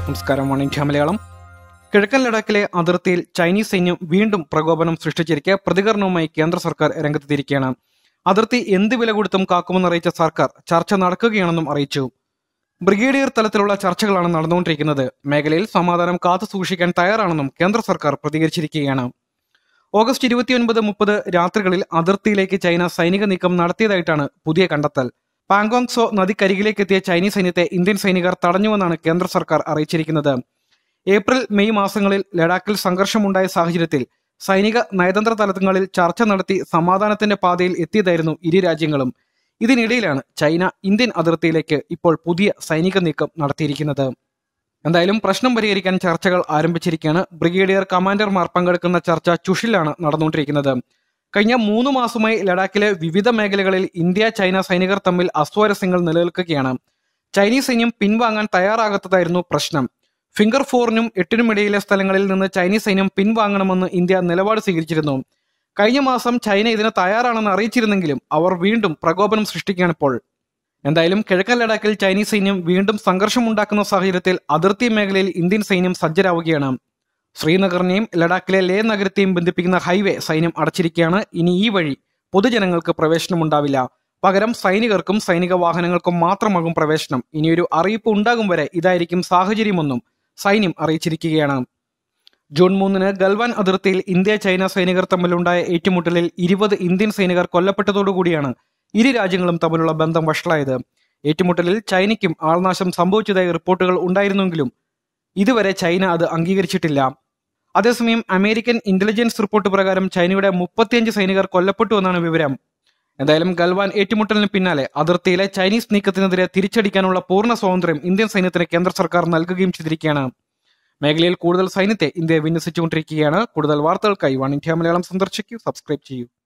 നമസ്കാരം one India Malayalam കിഴക്കൻ ലഡാക്കിലെ അതിർത്തിയിൽ ചൈനീസ് സൈന്യം വീണ്ടും പ്രകോപനം സൃഷ്ടിച്ചിരിക്കെ പ്രതികരണവുമായി കേന്ദ്ര സർക്കാർ രംഗത്തെത്തിയിരിക്കുകയാണ് അതിർത്തി എന്ത് വില കൊടുത്തും കാക്കുമെന്ന് അറിയിച്ച സർക്കാർ ചർച്ച നടക്കുകയാണെന്നും അറിയിച്ചു ബ്രിഗേഡിയർ തലത്തിലുള്ള ചർച്ചകളാണ് നടന്നുകൊണ്ടിരിക്കുന്നത് മേഖലയിൽ സമാധാനം കാത്തു സൂക്ഷിക്കാൻ തയ്യാറാണെന്നും കേന്ദ്ര സർക്കാർ പ്രതികരിച്ചിരിക്കുകയാണ് ഓഗസ്റ്റ് ഇരുപത്തിയൊൻപത് മുപ്പത് രാത്രികളിൽ അതിർത്തിയിലേക്ക് ചൈന സൈനിക നീക്കം നടത്തിയതായിട്ടാണ് പുതിയ കണ്ടെത്തൽ പാങ്കോങ് സോ നദിക്കരികിലേക്ക് എത്തിയ ചൈനീസ് സൈന്യത്തെ ഇന്ത്യൻ സൈനികർ തടഞ്ഞുവെന്നാണ് കേന്ദ്ര സർക്കാർ അറിയിച്ചിരിക്കുന്നത് ഏപ്രിൽ മെയ് മാസങ്ങളിൽ ലഡാക്കിൽ സംഘർഷമുണ്ടായ സാഹചര്യത്തിൽ സൈനിക നയതന്ത്ര തലങ്ങളിൽ ചർച്ച നടത്തി സമാധാനത്തിന്റെ പാതയിൽ എത്തിയതായിരുന്നു ഇരു രാജ്യങ്ങളും ഇതിനിടയിലാണ് ചൈന ഇന്ത്യൻ അതിർത്തിയിലേക്ക് ഇപ്പോൾ പുതിയ സൈനിക നീക്കം നടത്തിയിരിക്കുന്നത് എന്തായാലും പ്രശ്നം പരിഹരിക്കാൻ ചർച്ചകൾ ആരംഭിച്ചിരിക്കുകയാണ് ബ്രിഗേഡിയർ കമാൻഡർമാർ പങ്കെടുക്കുന്ന ചർച്ച ചുഷിലാണ് നടന്നുകൊണ്ടിരിക്കുന്നത് കഴിഞ്ഞ മൂന്ന് മാസമായി ലഡാക്കിലെ വിവിധ മേഖലകളിൽ ഇന്ത്യ ചൈന സൈനികർ തമ്മിൽ അസ്വാരസ്യങ്ങൾ നിലനിൽക്കുകയാണ് ചൈനീസ് സൈന്യം പിൻവാങ്ങാൻ തയ്യാറാകാത്തതായിരുന്നു പ്രശ്നം ഫിംഗർ ഫോറിനും എട്ടിനും ഇടയിലെ സ്ഥലങ്ങളിൽ നിന്ന് ചൈനീസ് സൈന്യം പിൻവാങ്ങണമെന്ന് ഇന്ത്യ നിലപാട് സ്വീകരിച്ചിരുന്നു കഴിഞ്ഞ മാസം ചൈന ഇതിന് തയ്യാറാണെന്ന് അറിയിച്ചിരുന്നെങ്കിലും അവർ വീണ്ടും പ്രകോപനം സൃഷ്ടിക്കുകയാണ് ഇപ്പോൾ എന്തായാലും കിഴക്കൻ ലഡാക്കിൽ ചൈനീസ് സൈന്യം വീണ്ടും സംഘർഷമുണ്ടാക്കുന്ന സാഹചര്യത്തിൽ അതിർത്തി മേഖലയിൽ ഇന്ത്യൻ സൈന്യം സജ്ജരാവുകയാണ് ശ്രീനഗറിനെയും ലഡാക്കിലെ ലേ നഗരത്തെയും ബന്ധിപ്പിക്കുന്ന ഹൈവേ സൈന്യം അടച്ചിരിക്കുകയാണ് ഇനി ഈ വഴി പൊതുജനങ്ങൾക്ക് പ്രവേശനമുണ്ടാവില്ല പകരം സൈനികർക്കും സൈനിക വാഹനങ്ങൾക്കും മാത്രമാകും പ്രവേശനം ഇനിയൊരു അറിയിപ്പ് ഉണ്ടാകും വരെ ഇതായിരിക്കും സാഹചര്യമെന്നും സൈന്യം അറിയിച്ചിരിക്കുകയാണ് ജൂൺ മൂന്നിന് ഗൽവാൻ അതിർത്തിയിൽ ഇന്ത്യ ചൈന സൈനികർ തമ്മിലുണ്ടായ ഏറ്റുമുട്ടലിൽ ഇരുപത് ഇന്ത്യൻ സൈനികർ കൊല്ലപ്പെട്ടതോടുകൂടിയാണ് ഇരു രാജ്യങ്ങളും തമ്മിലുള്ള ബന്ധം വഷളായത് ഏറ്റുമുട്ടലിൽ ചൈനയ്ക്കും ആൾനാശം സംഭവിച്ചതായി റിപ്പോർട്ടുകൾ ഉണ്ടായിരുന്നെങ്കിലും ഇതുവരെ ചൈന അത് അംഗീകരിച്ചിട്ടില്ല അതേസമയം അമേരിക്കൻ ഇന്റലിജൻസ് റിപ്പോർട്ട് പ്രകാരം ചൈനയുടെ മുപ്പത്തിയഞ്ച് സൈനികർ കൊല്ലപ്പെട്ടു എന്നാണ് വിവരം എന്തായാലും ഗൽവാൻ ഏറ്റുമുട്ടലിന് പിന്നാലെ അതിർത്തിയിലെ ചൈനീസ് നീക്കത്തിനെതിരെ തിരിച്ചടിക്കാനുള്ള പൂർണ്ണ സ്വാതന്ത്ര്യം ഇന്ത്യൻ സൈന്യത്തിന് കേന്ദ്ര സർക്കാർ നൽകുകയും ചെയ്തിരിക്കുകയാണ് മേഖലയിൽ കൂടുതൽ സൈന്യത്തെ ഇന്ത്യ വിന്യസിച്ചുകൊണ്ടിരിക്കുകയാണ് കൂടുതൽ വാർത്തകൾക്കായി വൺ ഇന്ത്യ മലയാളം സന്ദർശിക്കൂ സബ്സ്ക്രൈബ് ചെയ്യൂ